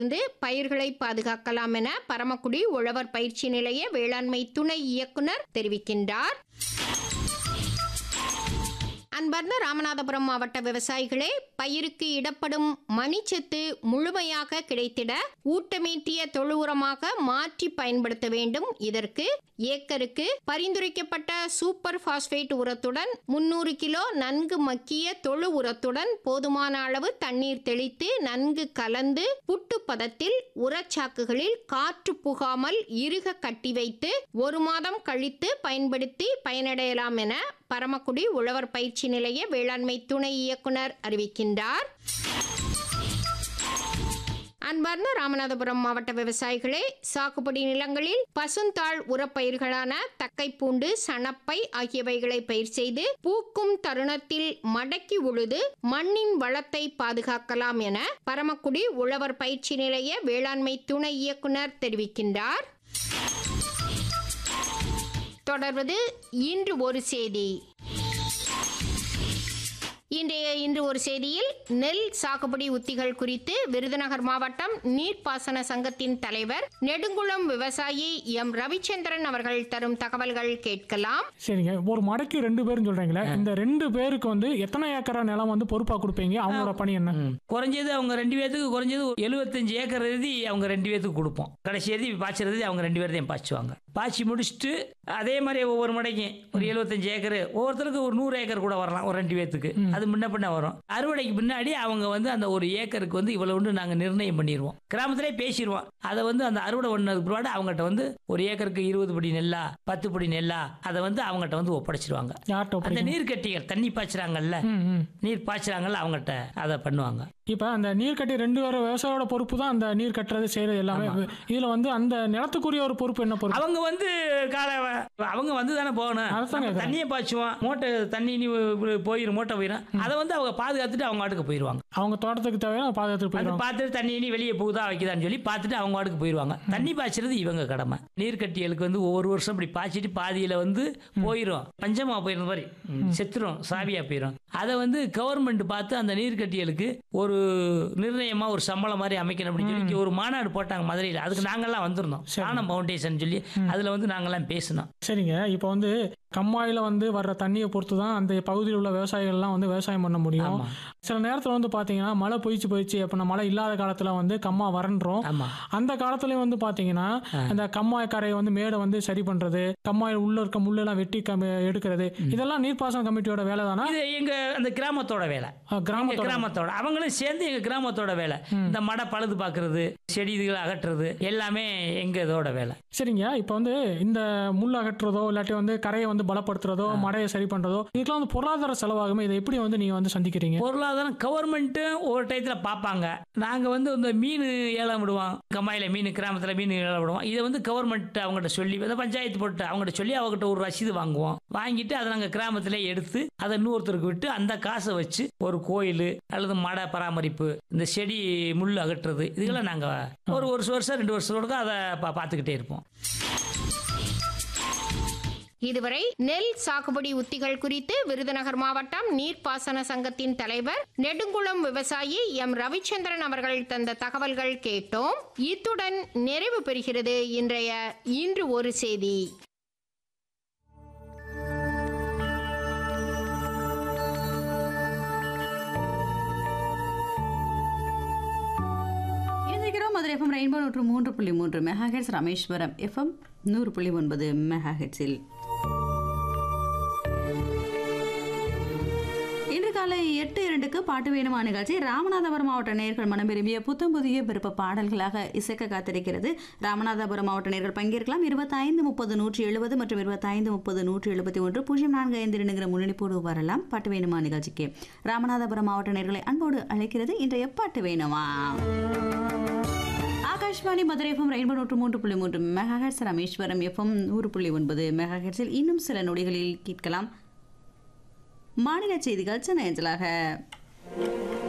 இருந்து பயிர்களை பாதுகாக்கலாம் என பரமக்குடி உழவர் பயிற்சி நிலைய வேளாண்மை துணை இயக்குனர் தெரிவிக்கின்றார் அன்பார்ந்த ராமநாதபுரம் மாவட்ட விவசாயிகளே பயிருக்கு இடப்படும் மணிச்சத்து முழுமையாக கிடைத்திட ஊட்டமேற்றிய தொழு உரமாக மாற்றி பயன்படுத்த வேண்டும் இதற்கு ஏக்கருக்கு பரிந்துரைக்கப்பட்ட சூப்பர் பாஸ்பேட் உரத்துடன் முன்னூறு கிலோ நன்கு மக்கிய தொழு உரத்துடன் போதுமான அளவு தண்ணீர் தெளித்து நன்கு கலந்து புட்டு பதத்தில் உரச்சாக்குகளில் காற்று புகாமல் இறுக கட்டி வைத்து ஒரு மாதம் கழித்து பயன்படுத்தி பயனடையலாம் என பரமக்குடி உழவர் பயிற்சி நிலைய வேளாண்மை துணை இயக்குனர் அறிவிக்கின்றார் அன்பார்ந்த ராமநாதபுரம் மாவட்ட விவசாயிகளே சாகுபடி நிலங்களில் பசுந்தாள் உரப்பயிர்களான தக்கைப்பூண்டு சணப்பை ஆகியவைகளை பயிர் செய்து பூக்கும் தருணத்தில் மடக்கி உழுது மண்ணின் வளத்தை பாதுகாக்கலாம் என பரமக்குடி உழவர் பயிற்சி நிலைய வேளாண்மை துணை இயக்குனர் தெரிவிக்கின்றார் தொடர்வது இன்று ஒரு செய்தி இன்றைய இன்று ஒரு செய்தியில் நெல் சாகுபடி உத்திகள் குறித்து விருதுநகர் மாவட்டம் நீர்ப்பாசன சங்கத்தின் தலைவர் நெடுங்குளம் விவசாயி எம் ரவிச்சந்திரன் அவர்கள் தரும் தகவல்கள் கேட்கலாம் சரிங்க ஒரு மடைக்கு ரெண்டு பேரும் சொல்றீங்களே இந்த ரெண்டு பேருக்கு வந்து எத்தனை ஏக்கரா நிலம் வந்து பொறுப்பா கொடுப்பீங்க அவங்களோட பணி என்ன ம். குறைஞ்சது அவங்க ரெண்டு பேத்துக்கு குறைஞ்சது எழுபத்தஞ்சு ஏக்கர் எழுதி அவங்க ரெண்டு பேத்துக்கு கொடுப்போம் கடைசி எழுதி பாய்ச்சறது அவங்க ரெண்டு பேர்த்தையும் பாய்ச்சுவாங்க பாய்ச்சி முடிச்சுட்டு அதே மாதிரி ஒவ்வொரு மடைக்கும் ஒரு எழுபத்தஞ்சு ஏக்கர் ஒவ்வொருத்தருக்கு ஒரு நூறு ஏக்கர் கூட வரலாம் ஒரு ரெண்டு பேத்துக்கு அது முன்ன பின்ன வரும் அறுவடைக்கு முன்னாடி அவங்க வந்து அந்த ஒரு ஏக்கருக்கு வந்து இவ்வளவுன்னு நாங்கள் நிர்ணயம் பண்ணிடுவோம் கிராமத்திலே பேசிடுவோம் அதை வந்து அந்த அறுவடை பண்ணதுக்கு பிற்பாடு அவங்ககிட்ட வந்து ஒரு ஏக்கருக்கு இருபது படி நெல்லா பத்து படி நெல்லா அதை வந்து அவங்ககிட்ட வந்து ஒப்படைச்சிருவாங்க யார்கிட்ட அந்த ஒப்படைக்கணும்? நீர்க்கட்டிகள் தண்ணி பாய்ச்சுறாங்கல்ல ம், ம். நீர் பாய்ச்சுறாங்கல்ல அவங்ககிட்ட அதை பண்ணுவாங்க இப்ப அந்த நீர் கட்டி ரெண்டு பேரும் விவசாயியோட பொறுப்பு தான் அந்த நீர் கட்டுறது செய்யறது எல்லாமே இதுல வந்து அந்த நிலத்துக்குரிய ஒரு பொறுப்பு என்ன பொறுப்பு அவங்க வந்து கால அவங்க வந்து தானே போகணும் அதைத்தான் நம்ம கேக்குறேன். தண்ணியை பாய்ச்சுவோம் மூட்டை தண்ணி நீ போயிடும் மூட்டை போயிடும் அதை வந்து அவங்க பாதுகாத்துட்டு அவங்க வாட்டுக்கு போயிடுவாங்க அவங்க தோட்டத்துக்கு தேவையான பாதுகாத்துட்டு அது போயிடும் பார்த்துட்டு தண்ணி நீ வெளியே போகுதா வைக்குதான்னு சொல்லி பார்த்துட்டு அவங்க வாட்டுக்கு போயிடுவாங்க தண்ணி பாய்ச்சறது இவங்க கடமை நீர்க்கட்டிகளுக்கு வந்து ஒவ்வொரு வருஷம் இப்படி பாய்ச்சிட்டு பாதியில வந்து போயிடும் பஞ்சமா போயிடும் மாதிரி செத்துரும் சாவியா போயிடும் அதை வந்து கவர்மெண்ட் பார்த்து அந்த நீர்க்கட்டிகளுக்கு ஒரு நிர்ணயமா ஒரு சம்பளம் மாதிரி அமைக்கணும் அப்படின்னு சொல்லி இங்க ஒரு மாநாடு போட்டாங்க மதுரையில் அதுக்கு நாங்கெல்லாம் வந்திருந்தோம் சாணம் ஃபவுண்டேஷன் சொல்லி அதுல வந்து நாங்கெல்லாம் பேசினோம் சரிங்க இப்போ வந்து கம்மாயில வந்து வர்ற தண்ணியை பொறுத்து தான் அந்த பகுதியில் உள்ள விவசாயிகள்லாம் வந்து விவசாயம் பண்ண முடியும் ஆமா சில நேரத்தில் வந்து பார்த்தீங்கன்னா மழை பொய்ச்சு போயிடுச்சு அப்படின்னா மழை இல்லாத காலத்தில் வந்து கம்மா வறண்டுரும் ஆமா அந்த காலத்துலயும் வந்து பாத்தீங்கன்னா அந்த கம்மாய் கரையை வந்து மேடை வந்து சரி பண்றது கம்மாயில் உள்ள இருக்க முள்ளெல்லாம் வெட்டி கம்மி எடுக்கிறது இதெல்லாம் நீர்ப்பாசன கமிட்டியோட வேலை தானா இது எங்க அந்த கிராமத்தோட வேலை எங்க கிராமத்தோட கிராமத்தோட அவங்களும் சேர்ந்து எங்க கிராமத்தோட வேலை இந்த மடை பழுது பார்க்கறது செடி இதுகளை அகற்றுறது எல்லாமே எங்க இதோட வேலை சரிங்க இப்போ வந்து இந்த முள் அகற்றுறதோ இல்லாட்டி வந்து கரையை வந்து பலப்படுத்துறதோ மடையை சரி பண்றதோ இதுக்கெல்லாம் வந்து பொருளாதார செலவாகுமே இதை எப்படி வந்து நீங்க வந்து சந்திக்கிறீங்க பொருளாதாரம் கவர்மெண்ட்டும் ஒரு டயத்தில் பார்ப்பாங்க நாங்கள் வந்து இந்த மீன் ஏலம் விடுவோம் கம்மாயில் மீன் கிராமத்தில் மீன் ஏலம் விடுவோம் இதை வந்து கவர்மெண்ட் அவங்ககிட்ட சொல்லி இந்த பஞ்சாயத்து போட்டு அவங்ககிட்ட சொல்லி அவங்ககிட்ட ஒரு ரசீது வாங்குவோம் வாங்கிட்டு அதை நாங்கள் கிராமத்தில் எடுத்து அதை இன்னொருத்தருக்கு விட்டு அந்த காசை வச்சு ஒரு கோயில் அல்லது மடை பராமரிப்பு இந்த செடி முள் அகற்றுறது இதுக்கெல்லாம் நாங்கள் ஒரு ஒரு வருஷம் ரெண்டு வருஷத்தோட அதை பா பார்த்துக்கிட்டே இருப்போம் இதுவரை நெல் சாகுபடி உத்திகள் குறித்து விருதுநகர் மாவட்டம் நீர்ப்பாசன சங்கத்தின் தலைவர் நெடுங்குளம் விவசாயி எம் ரவிச்சந்திரன் அவர்கள் தந்த தகவல்கள் கேட்டோம் இத்துடன் நிறைவு பெறுகிறது இன்றைய இன்று ஒரு செய்தி இணைந்திருக்கிறோம் மதுரை எஃப்எம் ரெயின்போ நூற்று மூன்று புள்ளி மூன்று மெகா ஹெட்ஸ் ராமேஸ்வரம் எஃப்எம் நூறு புள்ளி ஒன்பது மெகா ஹெட்ஸில் இன்று காலை எட்டு இரண்டுக்கு பாட்டு வேணுமா நிகழ்ச்சி ராமநாதபுரம் மாவட்ட நேர்கள் மனம் விரும்பிய புத்தம் புதிய விருப்ப பாடல்களாக இசைக்க காத்திருக்கிறது ராமநாதபுரம் மாவட்ட நேர்கள் பங்கேற்கலாம் இருபத்தைந்து முப்பது நூற்றி எழுபது மற்றும் இருபத்தைந்து முப்பது நூற்றி எழுபத்தி ஒன்று பூஜ்ஜியம் நான்கு ஐந்து இரண்டுங்கிற முன்னணிப்போடு வரலாம் பாட்டு வேணுமா நிகழ்ச்சிக்கு ராமநாதபுரம் மாவட்ட நேர்களை அன்போடு அழைக்கிறது இன்றைய பாட்டு வேணுமா ஆகாஷ்வாணி மதுரை எஃப்எம் ரெயின்போ நூற்று மூன்று புள்ளி மூன்று மெகாஹெட்ஸ் ராமேஸ்வரம் எஃப்எம் நூறு புள்ளி ஒன்பது மெகாஹெட்ஸில் இன்னும் சில நொடிகளில் கேட்கலாம் மாநில செய்திகள் சென்னை அஞ்சலாக